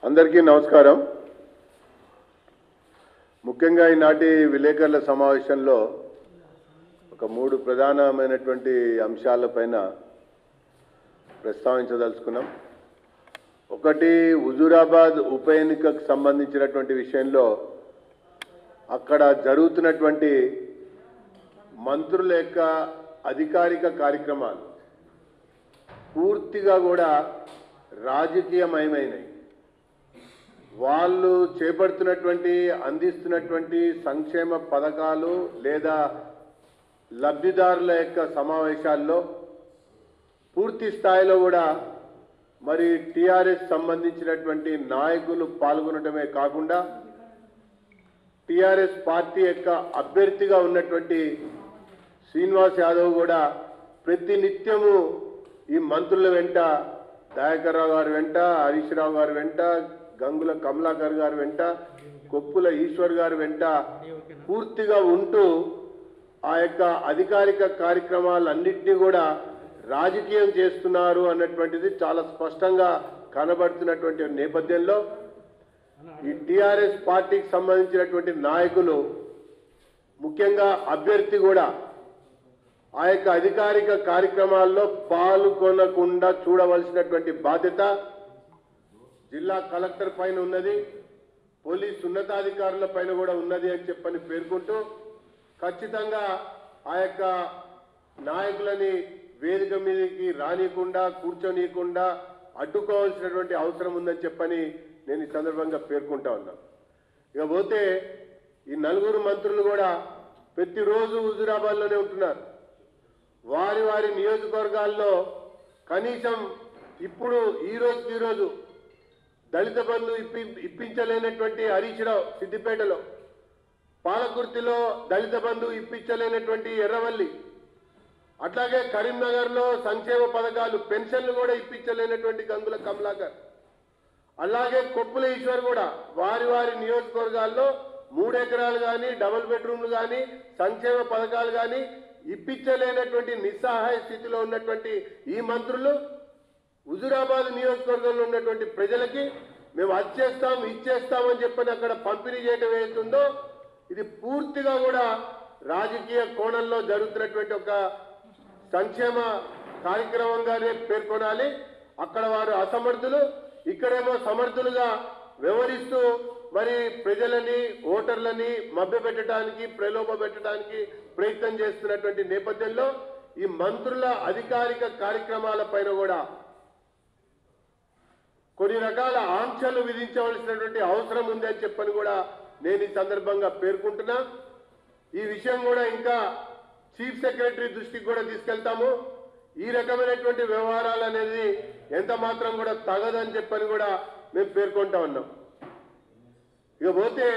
అందరికీ నమస్కారం ముఖ్యంగా ఈనాటి విలేకరుల సమావేశంలో ఒక మూడు ప్రధానమైనటువంటి అంశాలపైన ప్రస్తావించదలుచుకున్నాం ఒకటి హుజూరాబాద్ ఉప ఎన్నికకు సంబంధించినటువంటి విషయంలో అక్కడ జరుగుతున్నటువంటి మంత్రుల యొక్క అధికారిక కార్యక్రమాలు పూర్తిగా కూడా రాజకీయమయమైనవి వాళ్ళు చేపడుతున్నటువంటి అందిస్తున్నటువంటి సంక్షేమ పథకాలు లేదా లబ్ధిదారుల యొక్క సమావేశాల్లో పూర్తి స్థాయిలో కూడా మరి టిఆర్ఎస్ సంబంధించినటువంటి నాయకులు పాల్గొనడమే కాకుండా టిఆర్ఎస్ పార్టీ యొక్క అభ్యర్థిగా ఉన్నటువంటి శ్రీనివాస్ యాదవ్ కూడా ప్రతి నిత్యము ఈ మంత్రుల వెంట దయాకర్ రావు గారి వెంట హరీష్ రావు గారి వెంట గంగుల కమలాకర్ గారి వెంట కొప్పుల ఈశ్వర్ గారి వెంట పూర్తిగా ఉంటూ ఆ యొక్క అధికారిక కార్యక్రమాలన్నింటినీ కూడా రాజకీయం చేస్తున్నారు అన్నటువంటిది చాలా స్పష్టంగా కనబడుతున్నటువంటి నేపథ్యంలో ఈ టిఆర్ఎస్ పార్టీకి సంబంధించినటువంటి నాయకులు ముఖ్యంగా అభ్యర్థి కూడా ఆ యొక్క అధికారిక కార్యక్రమాల్లో పాల్గొనకుండా చూడవలసినటువంటి బాధ్యత జిల్లా కలెక్టర్ పైన ఉన్నది పోలీస్ ఉన్నతాధికారుల పైన కూడా ఉన్నది అని చెప్పని పేర్కొంటూ ఖచ్చితంగా ఆ యొక్క నాయకులని వేదిక మీదకి రానియకుండా కూర్చోనీయకుండా అడ్డుకోవాల్సినటువంటి అవసరం ఉందని చెప్పని నేను ఈ సందర్భంగా పేర్కొంటా ఉన్నా ఇక పోతే ఈ నలుగురు మంత్రులు కూడా ప్రతిరోజు హుజురాబాద్లోనే ఉంటున్నారు వారి వారి నియోజకవర్గాల్లో కనీసం ఇప్పుడు ఈ రోజుకి ఈ రోజు దళిత బంధు ఇప్పి ఇప్పించలేనటువంటి హరీష్ రావు సిద్దిపేటలో పాలకుర్తిలో దళిత బంధు ఇప్పించలేనటువంటి ఎర్రవల్లి అట్లాగే కరీంనగర్లో సంక్షేమ పథకాలు పెన్షన్లు కూడా ఇప్పించలేనటువంటి గంగుల కమలాకర్ అలాగే కొప్పుల ఈశ్వర్ కూడా వారి వారి నియోజకవర్గాల్లో మూడు ఎకరాలు కానీ డబుల్ బెడ్రూమ్లు కానీ సంక్షేమ పథకాలు కానీ ఇప్పించలేనటువంటి నిస్సహాయ స్థితిలో ఉన్నటువంటి ఈ మంత్రులు హుజురాబాద్ నియోజకవర్గంలో ఉన్నటువంటి ప్రజలకి మేము అది చేస్తాం ఇచ్చేస్తాం అని చెప్పని అక్కడ పంపిణీ చేయడం ఏదైతుందో ఇది పూర్తిగా కూడా రాజకీయ కోణంలో జరుగుతున్నటువంటి ఒక సంక్షేమ కార్యక్రమంగానే పేర్కొనాలి అక్కడ వారు అసమర్థులు ఇక్కడేమో సమర్థులుగా వ్యవహరిస్తూ మరి ప్రజలని ఓటర్లని మభ్యపెట్టడానికి ప్రలోభ పెట్టడానికి ప్రయత్నం చేస్తున్నటువంటి నేపథ్యంలో ఈ మంత్రుల అధికారిక కార్యక్రమాల పైన కూడా కొన్ని రకాల ఆంక్షలు విధించవలసినటువంటి అవసరం ఉంది అని చెప్పని కూడా నేను ఈ సందర్భంగా పేర్కొంటున్నా ఈ విషయం కూడా ఇంకా చీఫ్ సెక్రటరీ దృష్టికి కూడా తీసుకెళ్తాము ఈ రకమైనటువంటి వ్యవహారాలు అనేది ఎంత మాత్రం కూడా తగదని చెప్పని కూడా మేము పేర్కొంటా ఉన్నాం ఇక పోతే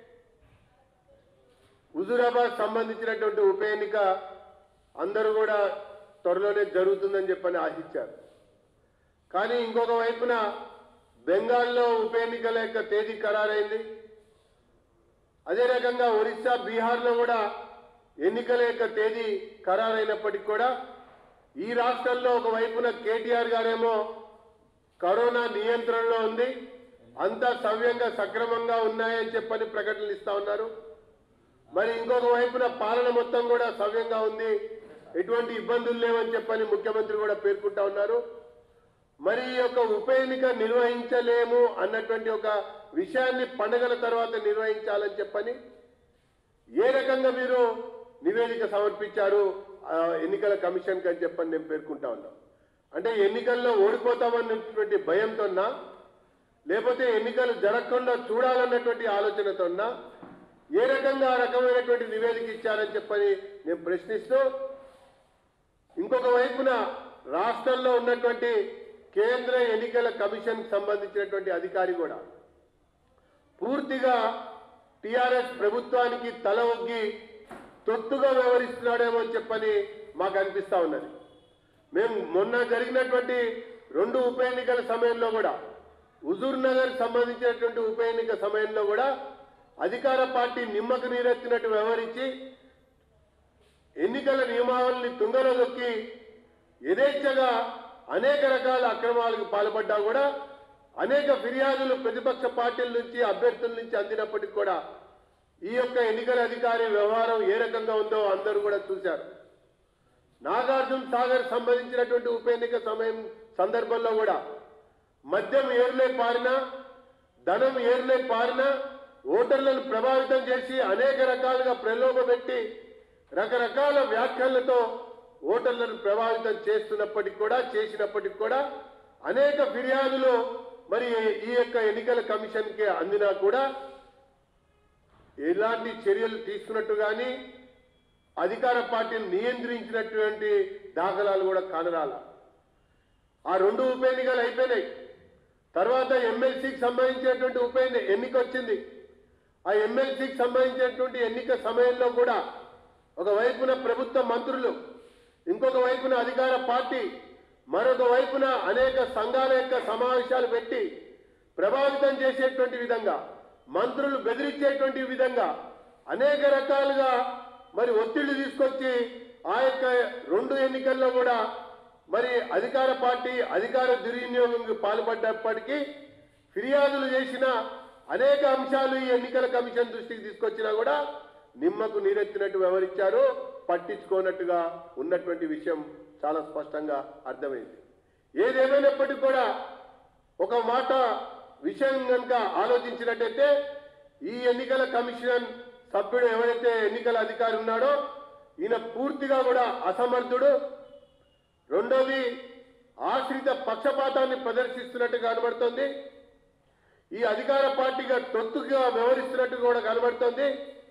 హుజూరాబాద్ సంబంధించినటువంటి ఉప ఎన్నిక అందరూ కూడా త్వరలోనే జరుగుతుందని చెప్పని ఆశించారు కానీ ఇంకొక వైపున బెంగాల్లో ఉప ఎన్నికల యొక్క తేదీ ఖరారైంది అదే రకంగా ఒరిస్సా బీహార్లో కూడా ఎన్నికల యొక్క తేదీ ఖరారైనప్పటికీ కూడా ఈ రాష్ట్రంలో ఒక వైపున కేటీఆర్ గారేమో కరోనా నియంత్రణలో ఉంది అంతా సవ్యంగా సక్రమంగా ఉన్నాయని చెప్పని ప్రకటనలు ఇస్తా ఉన్నారు మరి ఇంకొక వైపున పాలన మొత్తం కూడా సవ్యంగా ఉంది ఎటువంటి ఇబ్బందులు లేవని చెప్పని ముఖ్యమంత్రి కూడా పేర్కొంటా ఉన్నారు మరి ఈ యొక్క ఉప ఎన్నిక నిర్వహించలేము అన్నటువంటి ఒక విషయాన్ని పండుగల తర్వాత నిర్వహించాలని చెప్పని ఏ రకంగా మీరు నివేదిక సమర్పించారు ఆ, ఎన్నికల కమిషన్ అని చెప్పని నేను పేర్కొంటా ఉన్నా అంటే ఎన్నికల్లో ఓడిపోతామన్నటువంటి భయంతోనా లేకపోతే ఎన్నికలు జరగకుండా చూడాలన్నటువంటి ఆలోచనతోనా ఏ రకంగా ఆ రకమైనటువంటి నివేదిక ఇచ్చారని చెప్పని నేను ప్రశ్నిస్తూ ఇంకొక వైపున రాష్ట్రంలో ఉన్నటువంటి కేంద్ర ఎన్నికల కమిషన్ సంబంధించినటువంటి అధికారి కూడా పూర్తిగా టిఆర్ఎస్ ప్రభుత్వానికి తల ఒగ్గి తొత్తుగా వ్యవహరిస్తున్నాడేమో అని చెప్పని మాకు అనిపిస్తా ఉన్నది మేము మొన్న జరిగినటువంటి రెండు ఉప ఎన్నికల సమయంలో కూడా హుజూర్ నగర్ సంబంధించినటువంటి ఉప ఎన్నిక సమయంలో కూడా అధికార పార్టీ నిమ్మకు నీరెత్తినట్టు వ్యవహరించి ఎన్నికల నియమావళిని తుంగలో దొక్కి యథేచ్ఛగా అనేక రకాల అక్రమాలకు పాల్పడ్డా కూడా అనేక ఫిర్యాదులు ప్రతిపక్ష పార్టీల నుంచి అభ్యర్థుల నుంచి అందినప్పటికీ కూడా ఈ యొక్క ఎన్నికల అధికారి వ్యవహారం ఏ రకంగా ఉందో అందరూ కూడా చూశారు నాగార్జున సాగర్ సంబంధించినటువంటి ఉప ఎన్నిక సమయం సందర్భంలో కూడా మద్యం ఏరులే పారినా ధనం ఏరులే పారినా ఓటర్లను ప్రభావితం చేసి అనేక రకాలుగా ప్రలోభపెట్టి రకరకాల వ్యాఖ్యలతో ఓటర్లను ప్రభావితం చేస్తున్నప్పటికీ కూడా చేసినప్పటికీ కూడా అనేక ఫిర్యాదులు మరి ఈ యొక్క ఎన్నికల కమిషన్కి అందినా కూడా ఎలాంటి చర్యలు తీసుకున్నట్టు కానీ అధికార పార్టీని నియంత్రించినటువంటి దాఖలాలు కూడా కానరాల ఆ రెండు ఉప ఎన్నికలు అయిపోయినాయి తర్వాత ఎమ్మెల్సీకి సంబంధించినటువంటి ఉప ఎన్ని- ఎన్నిక వచ్చింది ఆ ఎమ్మెల్సీకి సంబంధించినటువంటి ఎన్నిక సమయంలో కూడా ఒక వైపున ప్రభుత్వ మంత్రులు ఇంకొక వైపున అధికార పార్టీ మరొక వైపున అనేక సంఘాల యొక్క సమావేశాలు పెట్టి ప్రభావితం చేసేటువంటి విధంగా మంత్రులు బెదిరించేటువంటి విధంగా అనేక రకాలుగా మరి ఒత్తిళ్లు తీసుకొచ్చి ఆ యొక్క రెండు ఎన్నికల్లో కూడా మరి అధికార పార్టీ అధికార దుర్వినియోగంకి పాల్పడ్డప్పటికీ ఫిర్యాదులు చేసిన అనేక అంశాలు ఈ ఎన్నికల కమిషన్ దృష్టికి తీసుకొచ్చినా కూడా నిమ్మకు నీరెత్తినట్టు వ్యవహరించారు పట్టించుకోనట్టుగా ఉన్నటువంటి విషయం చాలా స్పష్టంగా అర్థమైంది ఏదేమైనప్పటికీ కూడా ఒక మాట విషయం కనుక ఆలోచించినట్టయితే ఈ ఎన్నికల కమిషన్ సభ్యుడు ఎవరైతే ఎన్నికల అధికారి ఉన్నాడో ఈయన పూర్తిగా కూడా అసమర్థుడు రెండోది ఆశ్రిత పక్షపాతాన్ని ప్రదర్శిస్తున్నట్టు కనబడుతోంది ఈ అధికార పార్టీగా తొత్తుగా వ్యవహరిస్తున్నట్టు కూడా కనబడుతోంది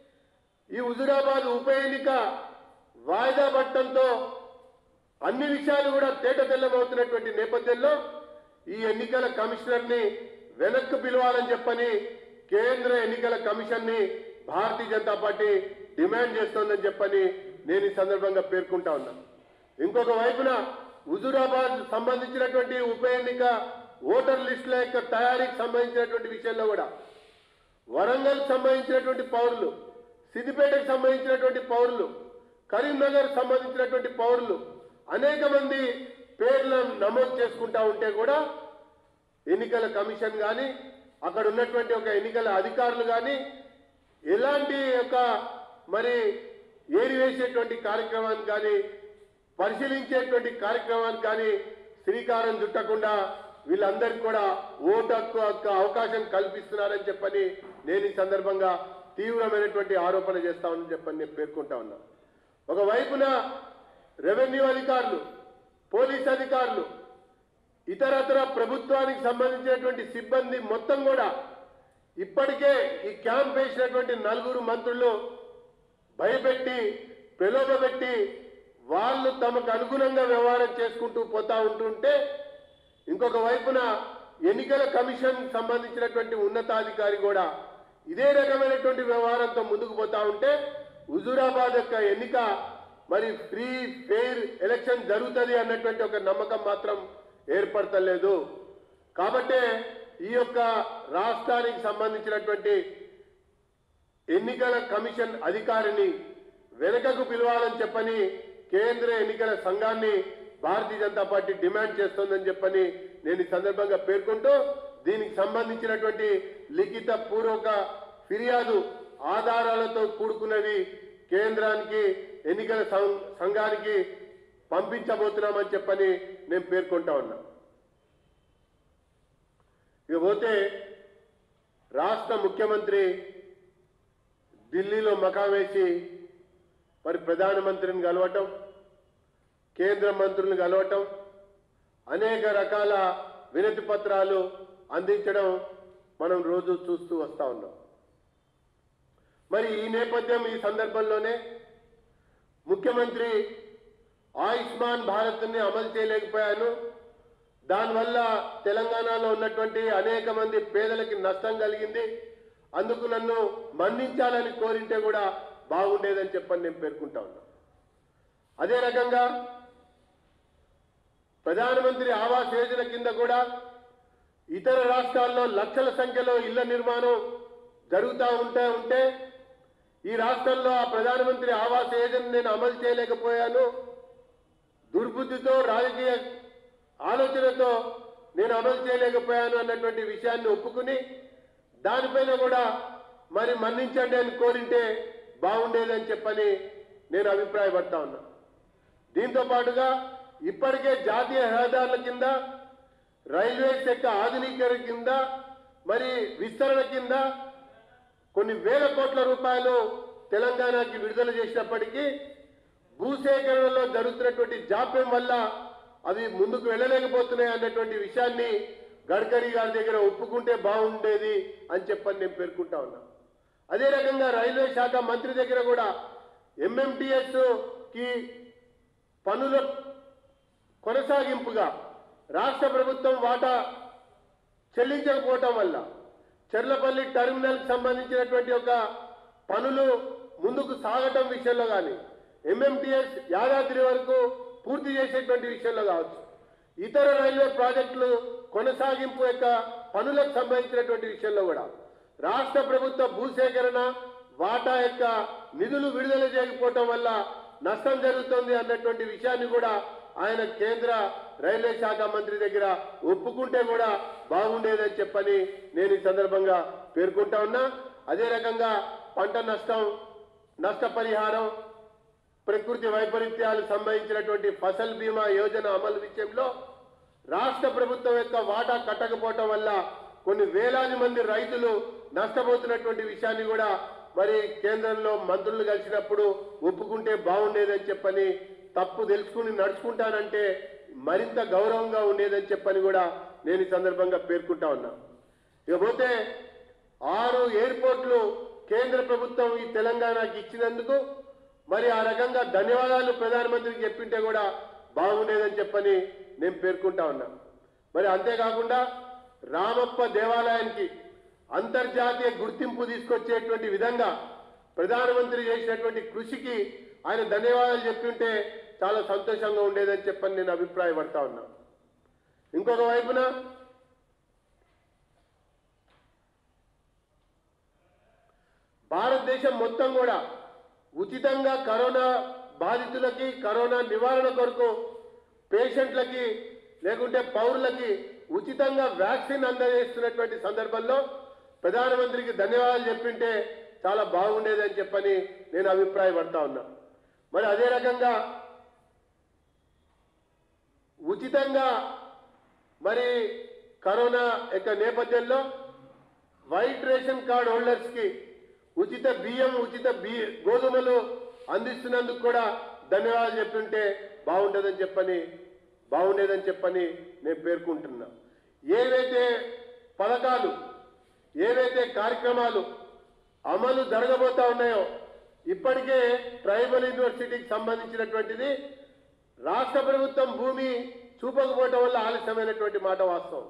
ఈ హుజురాబాద్ ఉప ఎన్నిక వాయిదా పట్టడంతో అన్ని విషయాలు కూడా తేట తెల్లమవుతున్నటువంటి నేపథ్యంలో ఈ ఎన్నికల కమిషనర్ని వెనక్కి పిలవాలని చెప్పని కేంద్ర ఎన్నికల కమిషన్ ని భారతీయ జనతా పార్టీ డిమాండ్ చేస్తోందని చెప్పని నేను ఈ సందర్భంగా పేర్కొంటా ఉన్నా ఇంకొక వైపున హుజూరాబాద్ సంబంధించినటువంటి ఉప ఎన్నిక ఓటర్ లిస్టుల యొక్క తయారీకి సంబంధించినటువంటి విషయంలో కూడా వరంగల్ సంబంధించినటువంటి పౌరులు సిద్దిపేటకు సంబంధించినటువంటి పౌరులు కరీంనగర్ సంబంధించినటువంటి పౌరులు అనేక మంది పేర్లను నమోదు చేసుకుంటా ఉంటే కూడా ఎన్నికల కమిషన్ కానీ అక్కడ ఉన్నటువంటి ఒక ఎన్నికల అధికారులు కానీ ఎలాంటి యొక్క మరి ఏరివేసేటువంటి కార్యక్రమాన్ని కానీ పరిశీలించేటువంటి కార్యక్రమానికి కానీ శ్రీకారం చుట్టకుండా వీళ్ళందరికీ కూడా ఓటు హక్కు హక్కు అవకాశం కల్పిస్తున్నారని చెప్పని నేను ఈ సందర్భంగా తీవ్రమైనటువంటి ఆరోపణ చేస్తామని చెప్పని నేను పేర్కొంటా ఉన్నా ఒకవైపున రెవెన్యూ అధికారులు పోలీస్ అధికారులు ఇతరతర ప్రభుత్వానికి సంబంధించినటువంటి సిబ్బంది మొత్తం కూడా ఇప్పటికే ఈ క్యాంప్ వేసినటువంటి నలుగురు మంత్రులు భయపెట్టి ప్రలోభపెట్టి వాళ్ళు తమకు అనుగుణంగా వ్యవహారం చేసుకుంటూ పోతా ఉంటుంటే ఇంకొక వైపున ఎన్నికల కమిషన్ సంబంధించినటువంటి ఉన్నతాధికారి కూడా ఇదే రకమైనటువంటి వ్యవహారంతో ముందుకు పోతా ఉంటే హుజూరాబాద్ యొక్క ఎన్నిక మరి ఫ్రీ ఫెయిర్ ఎలక్షన్ జరుగుతుంది అన్నటువంటి ఒక నమ్మకం మాత్రం ఏర్పడతలేదు కాబట్టే ఈ యొక్క రాష్ట్రానికి సంబంధించినటువంటి ఎన్నికల కమిషన్ అధికారిని వెనుకకు పిలవాలని చెప్పని కేంద్ర ఎన్నికల సంఘాన్ని భారతీయ జనతా పార్టీ డిమాండ్ చేస్తోందని చెప్పని నేను ఈ సందర్భంగా పేర్కొంటూ దీనికి సంబంధించినటువంటి లిఖిత పూర్వక ఫిర్యాదు ఆధారాలతో కూడుకున్నవి కేంద్రానికి ఎన్నికల సం- సంఘానికి పంపించబోతున్నామని చెప్పని నేను పేర్కొంటా ఉన్నా ఇక పోతే రాష్ట్ర ముఖ్యమంత్రి ఢిల్లీలో మకాం వేసి మరి ప్రధానమంత్రిని కలవటం కేంద్ర మంత్రులను కలవటం అనేక రకాల వినతి పత్రాలు అందించడం మనం రోజు చూస్తూ వస్తా ఉన్నాం మరి ఈ నేపథ్యం ఈ సందర్భంలోనే ముఖ్యమంత్రి ఆయుష్మాన్ భారత్ని అమలు చేయలేకపోయాను దానివల్ల తెలంగాణలో ఉన్నటువంటి అనేక మంది పేదలకి నష్టం కలిగింది అందుకు నన్ను మన్నించాలని కోరింటే కూడా బాగుండేదని చెప్పని నేను పేర్కొంటా ఉన్నా అదే రకంగా ప్రధానమంత్రి ఆవాస్ యోజన కింద కూడా ఇతర రాష్ట్రాల్లో లక్షల సంఖ్యలో ఇళ్ల నిర్మాణం జరుగుతూ ఉంటే ఉంటే ఈ రాష్ట్రంలో ఆ ప్రధానమంత్రి ఆవాస్ యోజన నేను అమలు చేయలేకపోయాను దుర్బుద్ధితో రాజకీయ ఆలోచనతో నేను అమలు చేయలేకపోయాను అన్నటువంటి విషయాన్ని ఒప్పుకుని దానిపైన కూడా మరి మన్నించండి అని కోరింటే బాగుండేదని చెప్పని నేను అభిప్రాయపడతా ఉన్నా దీంతో పాటుగా ఇప్పటికే జాతీయ రహదారుల కింద రైల్వే శాఖ ఆధునీకరణ కింద మరి విస్తరణ కింద కొన్ని వేల కోట్ల రూపాయలు తెలంగాణకి విడుదల చేసినప్పటికీ భూసేకరణలో జరుగుతున్నటువంటి జాప్యం వల్ల అవి ముందుకు వెళ్ళలేకపోతున్నాయి అన్నటువంటి విషయాన్ని గడ్కరీ గారి దగ్గర ఒప్పుకుంటే బాగుండేది అని చెప్పని నేను పేర్కొంటా ఉన్నా అదే రకంగా రైల్వే శాఖ మంత్రి దగ్గర కూడా ఎంఎంటీఎస్ కి పనుల కొనసాగింపుగా రాష్ట్ర ప్రభుత్వం వాటా చెల్లించకపోవటం వల్ల చెర్లపల్లి టెర్మినల్ సంబంధించినటువంటి ఒక పనులు ముందుకు సాగటం విషయంలో కానీ ఎంఎంటీఎస్ యాదాద్రి వరకు పూర్తి చేసేటువంటి విషయంలో కావచ్చు ఇతర రైల్వే ప్రాజెక్టులు కొనసాగింపు యొక్క పనులకు సంబంధించినటువంటి విషయంలో కూడా రాష్ట్ర ప్రభుత్వ భూసేకరణ వాటా యొక్క నిధులు విడుదల చేయకపోవటం వల్ల నష్టం జరుగుతుంది అన్నటువంటి విషయాన్ని కూడా ఆయన కేంద్ర రైల్వే శాఖ మంత్రి దగ్గర ఒప్పుకుంటే కూడా బాగుండేదని చెప్పని నేను ఈ సందర్భంగా పేర్కొంటా ఉన్నా అదే రకంగా పంట నష్టం నష్టపరిహారం ప్రకృతి వైపరీత్యాలు సంబంధించినటువంటి ఫసల్ బీమా యోజన అమలు విషయంలో రాష్ట్ర ప్రభుత్వం యొక్క వాటా కట్టకపోవటం వల్ల కొన్ని వేలాది మంది రైతులు నష్టపోతున్నటువంటి విషయాన్ని కూడా మరి కేంద్రంలో మంత్రులు కలిసినప్పుడు ఒప్పుకుంటే బాగుండేదని చెప్పని తప్పు తెలుసుకుని నడుచుకుంటానంటే మరింత గౌరవంగా ఉండేదని చెప్పని కూడా నేను ఈ సందర్భంగా పేర్కొంటా ఉన్నా ఇకపోతే ఆరు ఎయిర్పోర్ట్లు కేంద్ర ప్రభుత్వం ఈ తెలంగాణకి ఇచ్చినందుకు మరి ఆ రకంగా ధన్యవాదాలు ప్రధానమంత్రికి చెప్పింటే కూడా బాగుండేదని చెప్పని నేను పేర్కొంటా ఉన్నా మరి అంతేకాకుండా రామప్ప దేవాలయానికి అంతర్జాతీయ గుర్తింపు తీసుకొచ్చేటువంటి విధంగా ప్రధానమంత్రి చేసినటువంటి కృషికి ఆయన ధన్యవాదాలు చెప్తుంటే చాలా సంతోషంగా ఉండేదని చెప్పని నేను అభిప్రాయపడతా ఉన్నా ఇంకొక వైపున భారతదేశం మొత్తం కూడా ఉచితంగా కరోనా బాధితులకి కరోనా నివారణ కొరకు పేషెంట్లకి లేకుంటే పౌరులకి ఉచితంగా వ్యాక్సిన్ అందజేస్తున్నటువంటి సందర్భంలో ప్రధానమంత్రికి ధన్యవాదాలు చెప్పింటే చాలా బాగుండేదని చెప్పని నేను అభిప్రాయపడతా ఉన్నా మరి అదే రకంగా ఉచితంగా మరి కరోనా యొక్క నేపథ్యంలో వైట్ రేషన్ కార్డ్ హోల్డర్స్ కి ఉచిత బియ్యం ఉచిత బి గోధుమలు అందిస్తున్నందుకు కూడా ధన్యవాదాలు చెప్తుంటే బాగుండదని చెప్పని బాగుండేదని చెప్పని నేను పేర్కొంటున్నా ఏవైతే పథకాలు ఏవైతే కార్యక్రమాలు అమలు జరగబోతా ఉన్నాయో ఇప్పటికే ట్రైబల్ యూనివర్సిటీకి సంబంధించినటువంటిది రాష్ట్ర ప్రభుత్వం భూమి చూపకపోవటం వల్ల ఆలస్యమైనటువంటి మాట వాస్తవం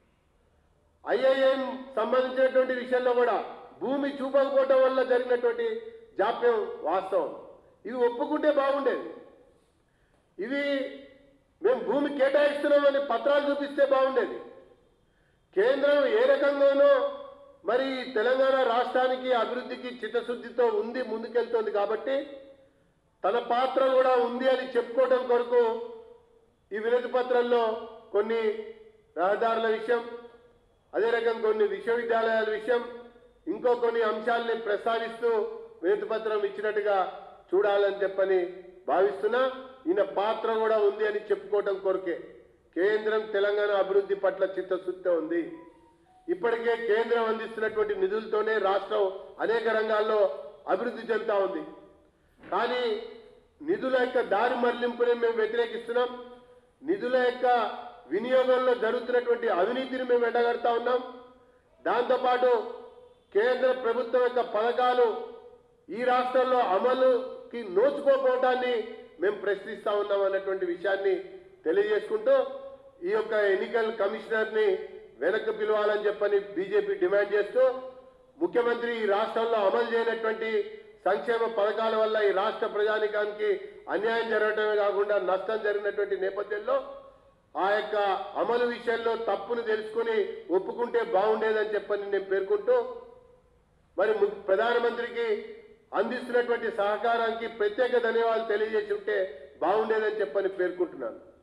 ఐఐఎం సంబంధించినటువంటి విషయంలో కూడా భూమి చూపకపోవటం వల్ల జరిగినటువంటి జాప్యం వాస్తవం ఇవి ఒప్పుకుంటే బాగుండేది ఇవి మేము భూమి కేటాయిస్తున్నామని పత్రాలు చూపిస్తే బాగుండేది కేంద్రం ఏ రకంగానో మరి తెలంగాణ రాష్ట్రానికి అభివృద్ధికి చిత్తశుద్ధితో ఉంది ముందుకెళ్తోంది కాబట్టి తన పాత్ర కూడా ఉంది అని చెప్పుకోవడం కొరకు ఈ వినతి పత్రంలో కొన్ని రహదారుల విషయం అదే రకం కొన్ని విశ్వవిద్యాలయాల విషయం ఇంకో కొన్ని అంశాలని ప్రస్తావిస్తూ వినతి పత్రం ఇచ్చినట్టుగా చూడాలని చెప్పని భావిస్తున్నా ఈయన పాత్ర కూడా ఉంది అని చెప్పుకోవటం కొరకే కేంద్రం తెలంగాణ అభివృద్ధి పట్ల చిత్తశుద్ధితో ఉంది ఇప్పటికే కేంద్రం అందిస్తున్నటువంటి నిధులతోనే రాష్ట్రం అనేక రంగాల్లో అభివృద్ధి చెందుతా ఉంది కానీ నిధుల యొక్క దారి మళ్లింపుని మేము వ్యతిరేకిస్తున్నాం నిధుల యొక్క వినియోగంలో జరుగుతున్నటువంటి అవినీతిని మేము ఎండగడతా ఉన్నాం దాంతోపాటు కేంద్ర ప్రభుత్వం యొక్క పథకాలు ఈ రాష్ట్రంలో అమలుకి నోచుకోకపోవడాన్ని మేము ప్రశ్నిస్తా ఉన్నాం అన్నటువంటి విషయాన్ని తెలియజేసుకుంటూ ఈ యొక్క ఎన్నికల కమిషనర్ని వెనక్కి పిలవాలని చెప్పని బీజేపీ డిమాండ్ చేస్తూ ముఖ్యమంత్రి ఈ రాష్ట్రంలో అమలు చేయనటువంటి సంక్షేమ పథకాల వల్ల ఈ రాష్ట్ర ప్రజానికానికి అన్యాయం జరగడమే కాకుండా నష్టం జరిగినటువంటి నేపథ్యంలో ఆ యొక్క అమలు విషయంలో తప్పును తెలుసుకుని ఒప్పుకుంటే బాగుండేదని చెప్పని నేను పేర్కొంటూ మరి ము- ప్రధానమంత్రికి అందిస్తున్నటువంటి సహకారానికి ప్రత్యేక ధన్యవాదాలు తెలియజేసి ఉంటే బాగుండేదని చెప్పని పేర్కొంటున్నాను